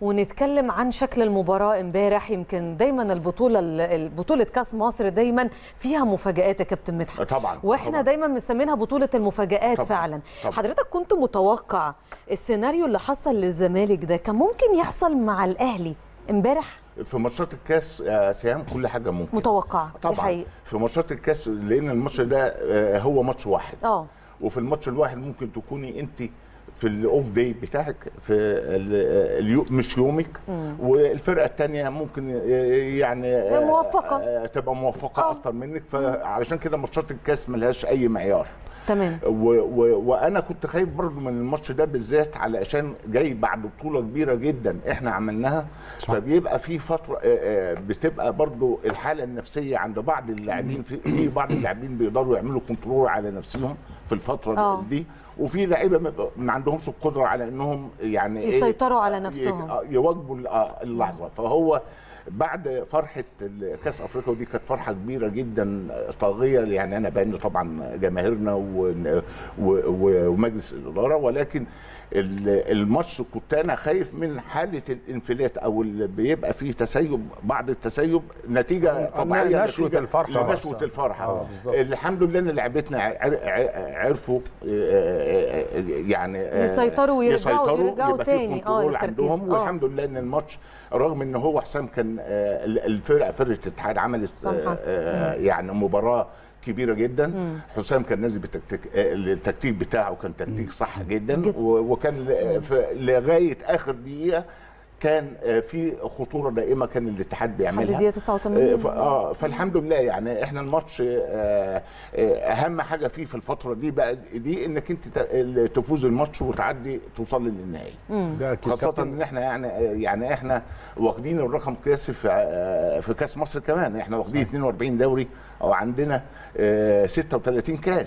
ونتكلم عن شكل المباراه امبارح يمكن دايما البطوله ال- بطوله كاس مصر دايما فيها مفاجات يا كابتن مدحت طبعا واحنا طبعاً. دايما مسمينها بطوله المفاجات طبعاً. فعلا طبعاً. حضرتك كنت متوقع السيناريو اللي حصل للزمالك ده كان ممكن يحصل مع الاهلي امبارح في ماتشات الكاس يا سهام كل حاجه ممكن متوقع دي طبعا حقيقة. في ماتشات الكاس لان الماتش ده آه، هو ماتش واحد اه وفي الماتش الواحد ممكن تكوني انت في الاوف داي بتاعك في ال- اليو مش يومك والفرقه الثانيه ممكن يعني موفقة. آه، تبقى موفقه آه. اكتر منك فعلشان كده ماتشات الكاس ملهاش اي معيار تمام و و وانا كنت خايف برضو من الماتش ده بالذات علشان جاي بعد بطوله كبيره جدا احنا عملناها فبيبقى في فتره آه، آه، بتبقى برضو الحاله النفسيه عند بعض اللاعبين في, في بعض اللاعبين بيقدروا يعملوا كنترول على نفسهم في الفتره آه. دي وفي لعيبه ما بيبقى- ما عندهمش القدره على انهم يعني إيه، يسيطروا على ي- نفسهم. آه، يواجهوا ال- آه، اللحظه فهو بعد فرحه كاس افريقيا ودي كانت فرحه كبيره جدا طاغيه يعني انا بان طبعا جماهيرنا و- و- و- ومجلس الاداره ولكن ال- الماتش كنت انا خايف من حاله الانفلات او اللي بيبقى فيه تسيب بعض التسيب نتيجه طبيعيه نشوة نتيجة الفرحة. لنشوه الفرحه آه، بالظبط. الحمد لله ان لعبتنا عر- عر- عرفوا آه، آه، آه، يعني آه، يسيطروا ويرجعوا- يرجعوا يبقى في تاني. آه، كنترول للتركيز. عندهم آه. والحمد لله ان الماتش رغم ان هو حسام كان آه، الفرقه فرقه الاتحاد عملت حسام آه، حسن. آه، يعني مباراه كبيره جدا حسام كان نازل بالتكتيك آه، التكتيك بتاعه كان تكتيك صح جدا جد. و- وكان ل- في- لغايه اخر دقيقه كان آه، في خطوره دائمه كان الاتحاد لحد بيعملها الدقيقه 89 آه، ف- اه فالحمد لله يعني احنا الماتش آه، آه، اهم حاجه فيه في الفتره دي بقى دي انك انت ت- تفوز الماتش وتعدي توصل للنهائي ده أكيد خاصة كابتن. ان احنا يعني يعني احنا واخدين الرقم قياسي في آه، في كاس مصر كمان احنا واخدين 42 دوري او عندنا آه، 36 كاس